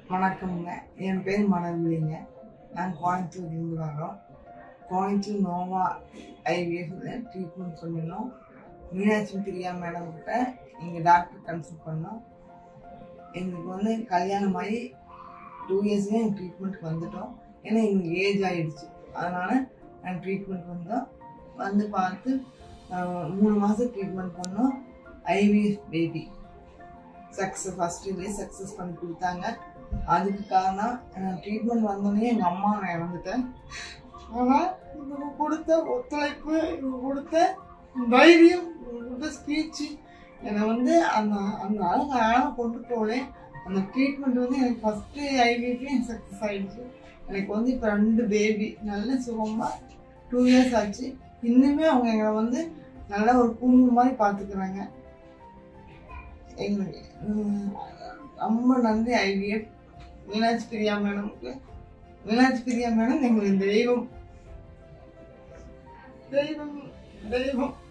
வணக்கம்ங்க என் பேர் மலர்விழிங்க நாங்கள் கோயம்புத்தூர்லேருந்து வரோம் கோயம்புத்தூர் நோவா ஐவிஎஃப்ல ட்ரீட்மெண்ட் பண்ணினோம் மீனாட்சி பிரியா மேடம் கிட்ட எங்கள் டாக்டர் கன்சல்ட் பண்ணோம் எங்களுக்கு வந்து கல்யாணம் ஆகி டூ இயர்ஸ்லேயே எங்கள் ட்ரீட்மெண்ட்டுக்கு வந்துட்டோம் ஏன்னா எங்களுக்கு ஏஜ் ஆகிடுச்சு அதனால் நாங்கள் ட்ரீட்மெண்ட் வந்தோம் வந்து பார்த்து ஆஹ், மூணு மாதம் ட்ரீட்மெண்ட் பண்ணோம் ஐவிஎஃப் பேபி சக்ஸஸ் ஃபஸ்ட் இதுலேயே சக்ஸஸ் பண்ணி கொடுத்தாங்க அதுக்கு காரணம் ட்ரீட்மெண்ட் வந்தோடனே எங்கள் அம்மா நான் இறந்துட்டேன் ஆனால் இவங்க கொடுத்த ஒத்துழைப்பு இவங்க கொடுத்த தைரியம் இவங்க கொடுத்த ஸ்பீச்சு என்னை வந்து அந்த அந்த அளவுக்கு ஆளை கொண்டு போகலேன் அந்த ட்ரீட்மெண்ட் வந்து எனக்கு ஃபஸ்ட்டு ஐவிஎஃப்லேயும் சக்ஸஸ் ஆகிடுச்சு எனக்கு வந்து இப்போ ரெண்டு பேபி நல்ல சுகமாக டூ இயர்ஸ் ஆச்சு இன்னுமே அவங்க எங்களை வந்து நல்ல ஒரு குடும்பம் மாதிரி பார்த்துக்கிறாங்க எங்களுக்கு உம், ரொம்ப நன்றி ஐவிஎஃப் மீனாட்சி பிரியா மேடமுக்கு மீனாட்சி பிரியா மேடம் எங்களுக்கு தெய்வம் தெய்வம் தெய்வம்